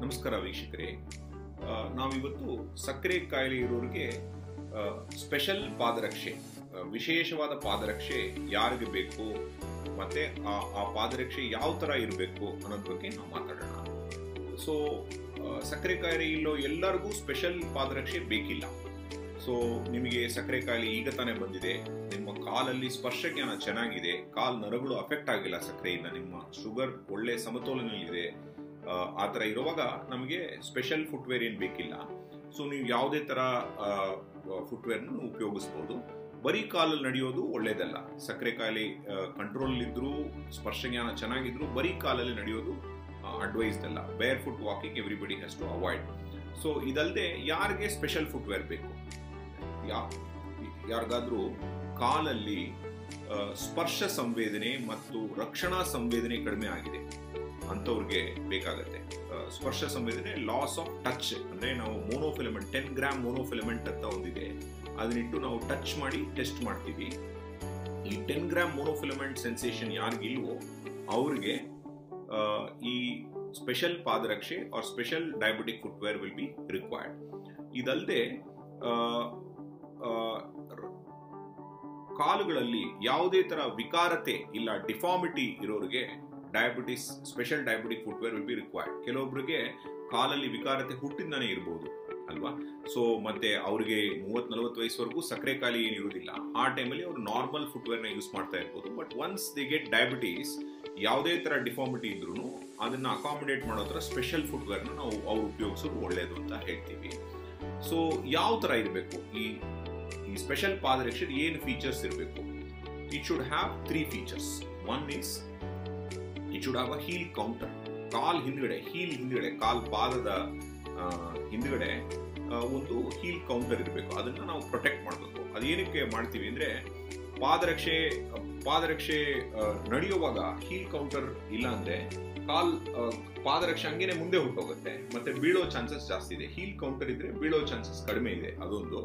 ನಮಸ್ಕಾರ ವೀಕ್ಷಕರೇ ಆ, ನಾವಿವತ್ತು ಸಕ್ಕರೆ ಕಾಯಿಲೆ ಇರೋರಿಗೆ ಸ್ಪೆಷಲ್ ಪಾದರಕ್ಷೆ ಆ, ವಿಶೇಷವಾದ ಪಾದರಕ್ಷೆ ಯಾರಿಗೆ ಬೇಕು ಮತ್ತೆ ಆ ಆ ಪಾದರಕ್ಷೆ ಯಾವ ತರ ಇರಬೇಕು ಅನ್ನೋದ್ರ ಬಗ್ಗೆ ನಾವು ಮಾತಾಡೋಣ ಸೊ ಸಕ್ಕರೆ ಕಾಯಿಲೆ ಇಲ್ಲೋ ಎಲ್ಲರಿಗೂ ಸ್ಪೆಷಲ್ ಪಾದರಕ್ಷೆ ಬೇಕಿಲ್ಲ ಸೊ ನಿಮಗೆ ಸಕ್ಕರೆ ಕಾಯಿಲೆ ಈಗ ತಾನೇ ಬಂದಿದೆ ನಿಮ್ಮ ಕಾಲಲ್ಲಿ ಸ್ಪರ್ಶ ಜ್ಞಾನ ಚೆನ್ನಾಗಿದೆ ಕಾಲ್ ನರಗಳು ಅಫೆಕ್ಟ್ ಆಗಿಲ್ಲ ಸಕ್ಕರೆಯಿಂದ ನಿಮ್ಮ ಶುಗರ್ ಒಳ್ಳೆ ಸಮತೋಲನದಲ್ಲಿದೆ ಆ, ಆ ಥರ ಇರುವಾಗ ನಮಗೆ ಸ್ಪೆಷಲ್ ಫುಟ್ವೇರ್ ಏನು ಬೇಕಿಲ್ಲ ಸೊ ನೀವು ಯಾವುದೇ ಥರ ಫುಟ್ವೇರ್ನ ಉಪಯೋಗಿಸ್ಬೋದು ಬರೀ ಕಾಲಲ್ಲಿ ನಡೆಯೋದು ಒಳ್ಳೇದಲ್ಲ ಸಕ್ಕರೆ ಕಾಯಿಲೆ ಕಂಟ್ರೋಲ್ ಇದ್ರೂ ಸ್ಪರ್ಶ ಜ್ಞಾನ ಚೆನ್ನಾಗಿದ್ರು ಬರೀ ಕಾಲಲ್ಲಿ ನಡೆಯೋದು ಅಡ್ವೈಸ್ಡ್ ಅಲ್ಲ bare foot walking everybody has to avoid so ಇದಲ್ಲದೆ ಯಾರಿಗೆ ಸ್ಪೆಷಲ್ ಫುಟ್ವೇರ್ ಬೇಕು ಯಾ ಯಾರಿಗಾದ್ರೂ ಕಾಲಲ್ಲಿ ಆ, ಸ್ಪರ್ಶ ಸಂವೇದನೆ ಮತ್ತು ರಕ್ಷಣಾ ಸಂವೇದನೆ ಕಡಿಮೆ ಆಗಿದೆ ಅಂಥವ್ರಿಗೆ ಬೇಕಾಗತ್ತೆ ಆ, ಸ್ಪರ್ಶ ಸಂವೇದನೆ ಲಾಸ್ ಆಫ್ ಟಚ್ ಅಂದ್ರೆ ನಾವು ಮೋನೋಫಿಲಮೆಂಟ್ ಟೆನ್ ಗ್ರಾಮ್ ಮೋನೋಫಿಲಮೆಂಟ್ ಅಂತ ಒಂದಿದೆ ಅದನ್ನಿಟ್ಟು ನಾವು ಟಚ್ ಮಾಡಿ ಟೆಸ್ಟ್ ಮಾಡ್ತೀವಿ ಈ ಟೆನ್ ಗ್ರಾಮ್ ಮೋನೋಫಿಲಮೆಂಟ್ ಸೆನ್ಸೇಷನ್ ಯಾರಿಗಿಲ್ವೋ ಅವ್ರಿಗೆ ಆ, ಈ ಸ್ಪೆಷಲ್ ಪಾದರಕ್ಷೆ are special diabetic footwear will be required ಇದಲ್ಲದೆ ಕಾಲುಗಳಲ್ಲಿ ಯಾವುದೇ ತರ ವಿಕಾರತೆ ಇಲ್ಲ ಡಿಫಾರ್ಮಿಟಿ ಇರೋರಿಗೆ diabetes special diabetic footwear will be required ಕೆಲವೊಬ್ಬರಿಗೆ ಕಾಲಲ್ಲಿ ವಿಕಾರತೆ ಹುಟ್ಟಿಂದಾನೇ ಇರಬಹುದು ಅಲ್ವಾ ಸೊ ಮತ್ತೆ ಅವರಿಗೆ ಮೂವತ್ ನಲವತ್ತು ವಯಸ್ಸುವರೆಗೂ ಸಕ್ಕರೆ ಕಾಯಿಲೆ ಏನು ಇರುವುದಿಲ್ಲ ಆ ಟೈಮಲ್ಲಿ ಅವರು ನಾರ್ಮಲ್ ಫುಟ್ವೇರ್ನ ಯೂಸ್ ಮಾಡ್ತಾ ಇರ್ಬೋದು but once they get diabetes ಯಾವುದೇ ತರ ಡಿಫಾರ್ಮಿಟಿ ಇದ್ರೂ ಅದನ್ನ ಅಕಾಮಿಡೇಟ್ ಮಾಡೋ ಥರ ಸ್ಪೆಷಲ್ ಫುಟ್ವೇರ್ನ ನಾವು ಅವ್ರು ಉಪಯೋಗಿಸೋದು ಒಳ್ಳೇದು ಅಂತ ಹೇಳ್ತೀವಿ ಸೊ ಯಾವ ತರ ಇರಬೇಕು ಈ ಈ ಸ್ಪೆಷಲ್ ಪಾದರಕ್ಷೆ ಏನು ಫೀಚರ್ಸ್ ಇರಬೇಕು it should have three features one is it should have a heel counter ಕಾಲ್ ಹಿಂದ್ಗಡೆ ಹೀಲ್ ಹಿಂದ್ಗಡೆ ಕಾಲ್ ಪಾದದ ಆ, ಹಿಂದ್ಗಡೆ ಆ, ಒಂದು ಹೀಲ್ ಕೌಂಟರ್ ಇರಬೇಕು ಅದನ್ನ ನಾವು ಪ್ರೊಟೆಕ್ಟ್ ಮಾಡಬೇಕು ಅದೇನಕ್ಕೆ ಮಾಡ್ತೀವಿ ಅಂದ್ರೆ ಪಾದರಕ್ಷೆ ಪಾದರಕ್ಷೆ ಆ, ನಡೆಯುವಾಗ ಹೀಲ್ ಕೌಂಟರ್ ಇಲ್ಲ ಅಂದ್ರೆ ಕಾಲ್ ಆ, ಪಾದರಕ್ಷೆ ಹಂಗೇನೆ ಮುಂದೆ ಹೊಟ್ಟೋಗುತ್ತೆ ಮತ್ತೆ ಬೀಳೋ ಚಾನ್ಸಸ್ ಜಾಸ್ತಿ ಇದೆ ಹೀಲ್ ಕೌಂಟರ್ ಇದ್ರೆ ಬೀಳೋ ಚಾನ್ಸಸ್ ಕಡಿಮೆ ಇದೆ ಅದೊಂದು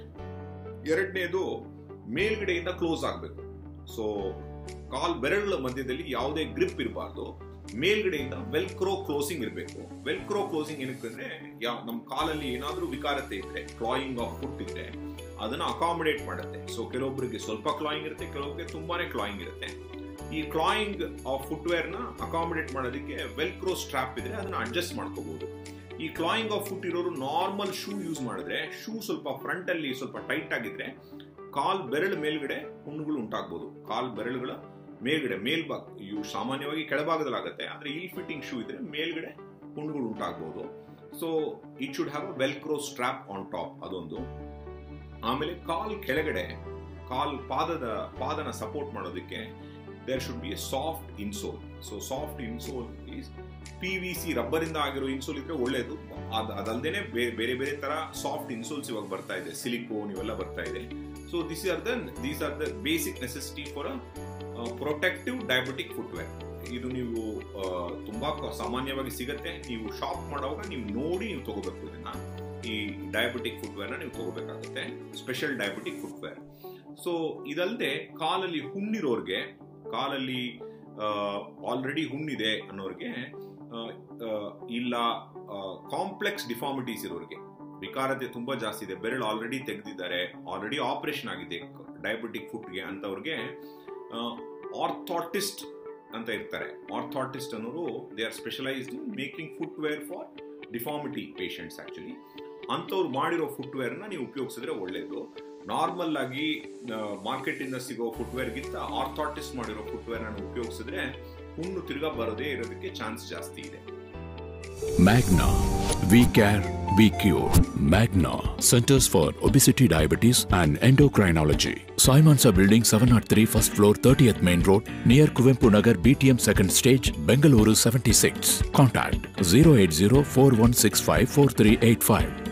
ಎರಡನೇದು ಮೇಲ್ಗಡೆಯಿಂದ ಕ್ಲೋಸ್ ಆಗಬೇಕು ಸೊ ಕಾಲ್ ಬೆರಳುಗಳ ಮಧ್ಯದಲ್ಲಿ ಯಾವುದೇ ಗ್ರಿಪ್ ಇರಬಾರ್ದು ಮೇಲ್ಗಡೆಯಿಂದ ವೆಲ್ಕ್ರೋ ಕ್ಲೋಸಿಂಗ್ ಇರಬೇಕು ವೆಲ್ಕ್ರೋ ಕ್ಲೋಸಿಂಗ್ ಏನಕ್ಕೆ ಅಂದ್ರೆ ಯಾವ ನಮ್ಮ ಕಾಲಲ್ಲಿ ಏನಾದ್ರೂ ವಿಕಾರತೆ ಇದ್ರೆ ಕ್ಲಾಯಿಂಗ್ ಆಫ್ ಫುಟ್ ಇದ್ರೆ ಅದನ್ನ ಅಕಾಮಿಡೇಟ್ ಮಾಡುತ್ತೆ ಸೊ ಕೆಲವೊಬ್ಬರಿಗೆ ಸ್ವಲ್ಪ ಕ್ಲಾಯಿಂಗ್ ಇರುತ್ತೆ ಕೆಲವೊಬ್ಬರಿಗೆ ತುಂಬಾನೇ ಕ್ಲಾಯಿಂಗ್ ಇರುತ್ತೆ ಈ ಕ್ಲಾಯಿಂಗ್ ಆಫ್ ಫುಟ್ವೇರ್ ನ ಅಕಾಮಿಡೇಟ್ ಮಾಡೋದಕ್ಕೆ ವೆಲ್ಕ್ರೋ ಸ್ಟ್ರಾಪ್ ಇದ್ರೆ ಅದನ್ನ ಅಡ್ಜಸ್ಟ್ ಮಾಡ್ಕೋಬಹುದು ಈ ಕ್ಲಾಯಿಂಗ್ ಆಫ್ ಫುಟ್ ಇರೋರು ನಾರ್ಮಲ್ ಶೂ ಯೂಸ್ ಮಾಡಿದ್ರೆ ಶೂ ಸ್ವಲ್ಪ ಫ್ರಂಟ್ ಅಲ್ಲಿ ಸ್ವಲ್ಪ ಟೈಟ್ ಆಗಿದ್ರೆ ಕಾಲ್ ಬೆರಳು ಮೇಲ್ಗಡೆ ಹುಣ್ಣುಗಳು ಉಂಟಾಗ್ಬೋದು ಕಾಲ್ ಬೆರಳುಗಳ ಮೇಲ್ಗಡೆ ಮೇಲ್ಭಾಗ ಇವು ಸಾಮಾನ್ಯವಾಗಿ ಕೆಳಭಾಗದಲ್ಲಾಗುತ್ತೆ ಆದ್ರೆ ಈ ಫಿಟ್ಟಿಂಗ್ ಶೂ ಇದ್ರೆ ಮೇಲ್ಗಡೆ ಹುಣ್ಣುಗಳು ಉಂಟಾಗ್ಬೋದು so it should have a Velcro strap on top ಅದೊಂದು ಆಮೇಲೆ ಕಾಲ್ ಕೆಳಗಡೆ ಕಾಲ್ ಪಾದದ ಪಾದನ ಸಪೋರ್ಟ್ ಮಾಡೋದಕ್ಕೆ there should be a soft insole so soft insole is P V C rubber ಇಂದ ಆಗಿರೋ ಇನ್ಸೋಲ್ ಇದ್ರೆ ಒಳ್ಳೇದು ಅದ್ ಅದಲ್ದೇನೆ ಬೇ- ಬೇರೆ ಬೇರೆ ತರ ಸಾಫ್ಟ್ ಇನ್ಸೋಲ್ಸ್ ಇವಾಗ ಬರ್ತಾ ಇದೆ ಸಿಲಿಕೋನ್ ಇವೆಲ್ಲ ಬರ್ತಾ ಇದೆ so this are the these are the basic necessity for a protective diabetic footwear ಇದು ನೀವು ಆ, ತುಂಬಾ ಕ- ಸಾಮಾನ್ಯವಾಗಿ ಸಿಗತ್ತೆ ನೀವು ಶಾಪ್ ಮಾಡುವಾಗ ನೀವು ನೋಡಿ ನೀವು ತಗೋಬೇಕು ಇದನ್ನ ಈ ಡಯಾಬಿಟಿಕ್ ಫುಟ್ವೇರ್ನ ನೀವು ತಗೋಬೇಕಾಗುತ್ತೆ ಸ್ಪೆಷಲ್ ಡಯಾಬಿಟಿಕ್ ಫುಟ್ವೇರ್ ಸೊ ಇದಲ್ಲದೆ ಕಾಲಲ್ಲಿ ಹುಣ್ಣಿರೋರ್ಗೆ ಕಾಲಲ್ಲಿ ಆಲ್ರೆಡಿ ಹುಣ್ಣಿದೆ ಅನ್ನೋರ್ಗೆ ಆ, ಆ, ಇಲ್ಲ ಕಾಂಪ್ಲೆಕ್ಸ್ ಡಿಫಾರ್ಮಿಟೀಸ್ ಇರೋರಿಗೆ ವಿಕಾರತೆ ತುಂಬಾ ಜಾಸ್ತಿ ಇದೆ ಬೆರಳು ಆಲ್ರೆಡಿ ತೆಗೆದಿದ್ದಾರೆ ಆಲ್ರೆಡಿ ಆಪರೇಷನ್ ಆಗಿದೆ ಡಯಾಬಿಟಿಕ್ ಫುಟ್ಗೆ ಅಂತವ್ರಿಗೆ ಆರ್ಥಾಟಿಸ್ಟ್ ಅಂತ ಇರ್ತಾರೆ ಆರ್ಥಾಟಿಸ್ಟ್ ಅನ್ನೋರು they are specialized in making footwear for deformity patients actually ಅಂಥವ್ರು ಮಾಡಿರೋ ಫುಟ್ವೇರ್ನ ನೀವು ಉಪಯೋಗಿಸಿದ್ರೆ ಒಳ್ಳೇದು ನಾರ್ಮಲ್ ಆಗಿ ಮಾರ್ಕೆಟ್ ಇಂದ ಸಿಗೋ ಫುಟ್ವೇರ್ಗಿಂತ ಆರ್ಥಾಟಿಸ್ಟ್ ಮಾಡಿರೋ ಫುಟ್ವೇರ್ನ ಉಪಯೋಗಿಸಿದ್ರೆ ಹುಣ್ಣು ತಿರ್ಗಾ ಬರೋದೇ ಇರೋದಕ್ಕೆ ಚಾನ್ಸ್ ಜಾಸ್ತಿ ಇದೆ Magna. We care, we cure. Magna. Centers for Obesity, Diabetes and Endocrinology. Simonsa Building 703 First Floor 30th Main Road near Kuvempu Nagar BTM Second Stage, Bengaluru 76. Contact 080 4165 4385.